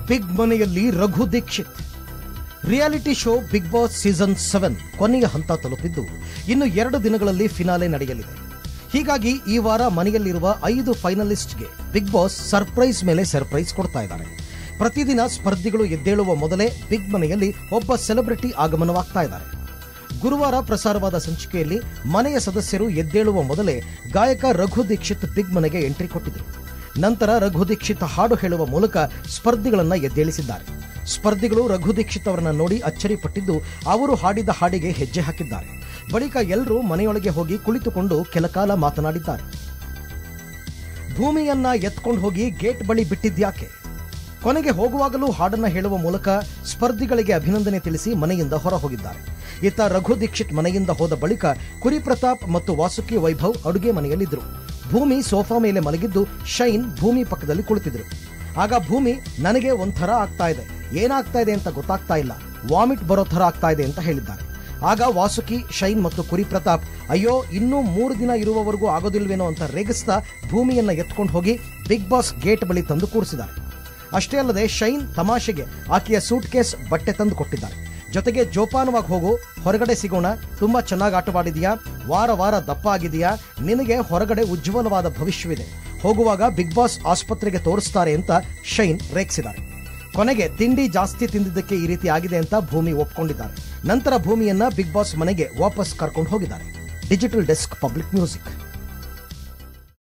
big ಮನೆಯಲ್ಲಿ Raghu Dixit reality show Bigg Boss season seven ಕೊನೆಯ ಹಂತ ತಲುಪಿದ್ದು ಇನ್ನು ಎರಡು ದಿನಗಳಲ್ಲಿ ಫಿನಾಲೆ ನಡೆಯಲಿದೆ ಹೀಗಾಗಿ ಈ ವಾರ ಮನೆಯಲ್ಲಿರುವ ಐದು ಫೈನಲಿಸ್ಟ್ಗೆ ಬಿಗ್ ಬಾಸ್ ಸರ್ಪ್ರೈಸ್ ಮೇಲೆ ಸರ್ಪ್ರೈಸ್ ಕೊಡ್ತಾ ಇದ್ದಾರೆ ಪ್ರತಿದಿನ ಸ್ಪರ್ಧಿಗಳು ಎದ್ದೇಳುವ ಮೊದಲೇ ಬಿಗ್ ಮನೆಯಲ್ಲಿ ಒಬ್ಬ ಸೆಲೆಬ್ರಿಟಿ ಆಗಮನವಾಗ್ತಾ ಇದ್ದಾರೆ ಗುರುವಾರ ಪ್ರಸಾರವಾದ ಸಂಚಿಕೆಯಲ್ಲಿ ಮನೆಯ ಸದಸ್ಯರು ಎದ್ದೇಳುವ ಮೊದಲೇ ಗಾಯಕ ರಘು ದೀಕ್ಷಿತ್ ಬಿಗ್ ಮನೆಗೆ ಎಂಟ್ರಿ ಕೊಟ್ಟಿದ್ರು ನಂತರ ರಘು ದೀಕ್ಷಿತ್ ಹಾಡು ಹೇಳುವ ಮೂಲಕ ಸ್ಪರ್ಧಿಗಳನ್ನ ಎದ್ದೇಳಿಸಿದ್ದಾರೆ ಸ್ಪರ್ಧಿಗಳು ರಘು ದೀಕ್ಷಿತ್ ಅವರನ್ನ ನೋಡಿ ಅಚ್ಚರಿಪಟ್ಟಿದ್ದು ಅವರು ಹಾಡಿದ ಹಾಡಿಗೆ ಹೆಜ್ಜೆ ಹಾಕಿದ್ದಾರೆ ಬಳಿಕ ಎಲ್ಲರೂ ಮನೆಯೊಳಗೆ ಹೋಗಿ ಕುಳಿತುಕೊಂಡು ಕೆಲಕಾಲ ಮಾತನಾಡಿದ್ದಾರೆ ಭೂಮಿಯನ್ನ ಎತ್ಕೊಂಡು ಹೋಗಿ ಗೇಟ್ ಬಳಿ ಬಿಟ್ಟಿದ್ಯಾಕೆ ಕೊನೆಗೆ ಹೋಗುವಾಗಲೂ ಹಾಡನ್ನ ಹೇಳುವ ಮೂಲಕ ಸ್ಪರ್ಧಿಗಳಿಗೆ ಅಭಿನಂದನೆ ತಿಳಿಸಿ ಮನೆಯಿಂದ ಹೊರ ಹೋಗಿದ್ದಾರೆ ಇತ್ತ ರಘು ದೀಕ್ಷಿತ್ ಮನೆಯಿಂದ ಹೋದ ಬಳಿಕ ಕುರಿ ಪ್ರತಾಪ್ ಮತ್ತು ವಾಸುಕಿ ವೈಭವ್ ಅಡುಗೆ ಮನೆಯಲ್ಲಿದ್ದರು ಭೂಮಿ ಸೋಫಾ ಮೇಲೆ ಮಲಗಿದ್ದು ಶೈನ್ ಭೂಮಿ ಪಕ್ಕದಲ್ಲಿ ಕುಳಿತಿದ್ರು ಆಗ ಭೂಮಿ ನನಗೆ ಒಂಥರ ಆಗ್ತಾ ಇದೆ ಏನಾಗ್ತಾ ಇದೆ ಅಂತ ಗೊತ್ತಾಗ್ತಾ ಇಲ್ಲ ವಾಮಿಟ್ ಬರೋ ಥರ ಆಗ್ತಾ ಇದೆ ಅಂತ ಹೇಳಿದ್ದಾರೆ ಆಗ ವಾಸುಕಿ ಶೈನ್ ಮತ್ತು ಕುರಿ ಪ್ರತಾಪ್ ಅಯ್ಯೋ ಇನ್ನೂ ಮೂರು ದಿನ ಇರುವವರೆಗೂ ಆಗೋದಿಲ್ವೇನೋ ಅಂತ ರೇಗಿಸ್ತಾ ಭೂಮಿಯನ್ನ ಎತ್ಕೊಂಡು ಹೋಗಿ ಬಿಗ್ ಬಾಸ್ ಗೇಟ್ ಬಳಿ ತಂದು ಕೂರಿಸಿದ್ದಾರೆ ಅಷ್ಟೇ ಅಲ್ಲದೆ ಶೈನ್ ತಮಾಷೆಗೆ ಆಕೆಯ ಸೂಟ್ ಕೇಸ್ ಬಟ್ಟೆ ತಂದು ಕೊಟ್ಟಿದ್ದಾರೆ ಜೊತೆಗೆ ಜೋಪಾನವಾಗಿ ಹೋಗು ಹೊರಗಡೆ ಸಿಗೋಣ ತುಂಬಾ ಚೆನ್ನಾಗಿ ಆಟವಾಡಿದೀಯಾ ವಾರ ವಾರ ದಪ್ಪ ಆಗಿದೆಯಾ ನಿನಗೆ ಹೊರಗಡೆ ಉಜ್ವಲವಾದ ಭವಿಷ್ಯವಿದೆ ಹೋಗುವಾಗ ಬಿಗ್ ಬಾಸ್ ಆಸ್ಪತ್ರೆಗೆ ತೋರಿಸ್ತಾರೆ ಅಂತ ಶೈನ್ ರೇಗಿಸಿದ್ದಾರೆ ಕೊನೆಗೆ ತಿಂಡಿ ಜಾಸ್ತಿ ತಿಂದಿದ್ದಕ್ಕೆ ಈ ರೀತಿ ಆಗಿದೆ ಅಂತ ಭೂಮಿ ಒಪ್ಕೊಂಡಿದ್ದಾರೆ ನಂತರ ಭೂಮಿಯನ್ನ ಬಿಗ್ ಬಾಸ್ ಮನೆಗೆ ವಾಪಸ್ ಕರ್ಕೊಂಡು ಹೋಗಿದ್ದಾರೆ ಡಿಜಿಟಲ್ ಡೆಸ್ಕ್ ಪಬ್ಲಿಕ್ ಮ್ಯೂಸಿಕ್